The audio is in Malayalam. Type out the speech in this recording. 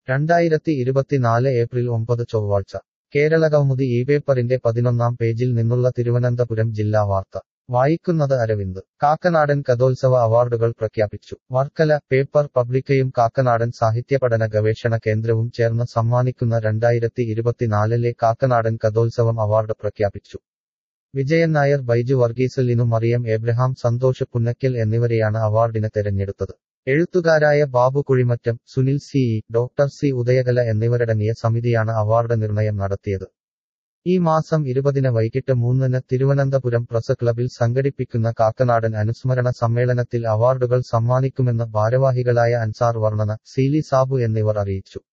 രണ്ടായിരത്തി ഇരുപത്തിനാല് ഏപ്രിൽ ഒമ്പത് ചൊവ്വാഴ്ച കേരളകൗമുദി ഈ പേപ്പറിന്റെ പതിനൊന്നാം പേജിൽ നിന്നുള്ള തിരുവനന്തപുരം ജില്ലാ വാർത്ത വായിക്കുന്നത് അരവിന്ദ് കാക്കനാടൻ കഥോത്സവ അവാർഡുകൾ പ്രഖ്യാപിച്ചു വർക്കല പേപ്പർ പബ്ലിക്കയും കാക്കനാടൻ സാഹിത്യപഠന ഗവേഷണ കേന്ദ്രവും ചേർന്ന് സമ്മാനിക്കുന്ന രണ്ടായിരത്തി ഇരുപത്തിനാലിലെ കാക്കനാടൻ കഥോത്സവം അവാർഡ് പ്രഖ്യാപിച്ചു വിജയൻ നായർ ബൈജു വർഗീസലിനു മറിയം എബ്രഹാം സന്തോഷ് പുന്നക്കൽ എന്നിവരെയാണ് അവാർഡിന് തെരഞ്ഞെടുത്തത് എഴുത്തുകാരായ Babu Kuzhimattam Sunil C E doctor C Udayakala എന്നിവരടങ്ങിയ സമിതിയാണ് അവാർഡ് നിർണയം നടത്തിയത് ഈ മാസം ഇരുപതിന് വൈകിട്ട് മൂന്നിന് തിരുവനന്തപുരം പ്രസ് ക്ലബിൽ സംഘടിപ്പിക്കുന്ന കാക്കനാടൻ അനുസ്മരണ സമ്മേളനത്തിൽ അവാർഡുകൾ സമ്മാനിക്കുമെന്ന് ഭാരവാഹികളായ അൻസാർ വർണ്ണന സീലി സാബു എന്നിവർ അറിയിച്ചു